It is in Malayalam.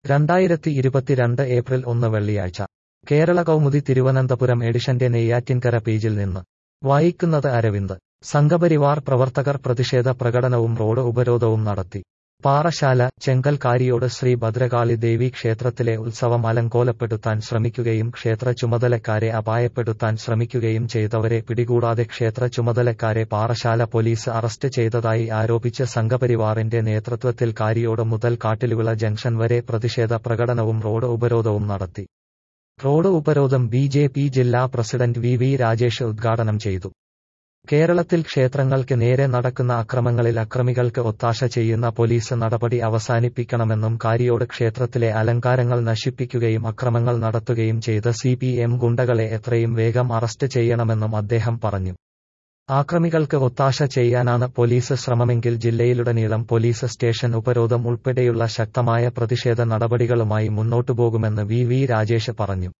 രണ്ടായിരത്തി ഇരുപത്തിരണ്ട് ഏപ്രിൽ ഒന്ന് വെള്ളിയാഴ്ച കേരള കൗമുദി തിരുവനന്തപുരം എഡിഷന്റെ നെയ്യാറ്റിൻകര പേജിൽ നിന്ന് വായിക്കുന്നത് അരവിന്ദ് സംഘപരിവാർ പ്രവർത്തകർ പ്രതിഷേധ പ്രകടനവും റോഡ് ഉപരോധവും നടത്തി പാറശാല ചെങ്കൽ കാരിയോട് ശ്രീ ഭദ്രകാളി ദേവി ക്ഷേത്രത്തിലെ ഉത്സവം അലങ്കോലപ്പെടുത്താൻ ശ്രമിക്കുകയും ക്ഷേത്ര ചുമതലക്കാരെ അപായപ്പെടുത്താൻ ശ്രമിക്കുകയും ചെയ്തവരെ പിടികൂടാതെ ക്ഷേത്ര ചുമതലക്കാരെ പാറശാല പോലീസ് അറസ്റ്റ് ചെയ്തതായി ആരോപിച്ച് സംഘപരിവാറിന്റെ നേതൃത്വത്തിൽ കാരിയോട് മുതൽ കാട്ടിലുവിള ജംഗ്ഷൻ വരെ പ്രതിഷേധ പ്രകടനവും റോഡ് ഉപരോധവും നടത്തി റോഡ് ഉപരോധം ബി ജെ പി ജില്ലാ പ്രസിഡന്റ് വി വി രാജേഷ് ഉദ്ഘാടനം ചെയ്തു കേരളത്തിൽ ക്ഷേത്രങ്ങൾക്ക് നേരെ നടക്കുന്ന അക്രമങ്ങളിൽ അക്രമികൾക്ക് ഒത്താശ ചെയ്യുന്ന പോലീസ് നടപടി അവസാനിപ്പിക്കണമെന്നും കാരിയോട് ക്ഷേത്രത്തിലെ അലങ്കാരങ്ങൾ നശിപ്പിക്കുകയും അക്രമങ്ങൾ നടത്തുകയും ചെയ്ത സി പി എം ഗുണ്ടകളെ എത്രയും വേഗം അറസ്റ്റ് ചെയ്യണമെന്നും അദ്ദേഹം പറഞ്ഞു ആക്രമികൾക്ക് ഒത്താശ ചെയ്യാനാണ് പോലീസ് ശ്രമമെങ്കിൽ ജില്ലയിലുടനീളം പോലീസ് സ്റ്റേഷൻ ഉപരോധം ഉൾപ്പെടെയുള്ള ശക്തമായ പ്രതിഷേധ നടപടികളുമായി മുന്നോട്ടുപോകുമെന്ന് വി വി രാജേഷ് പറഞ്ഞു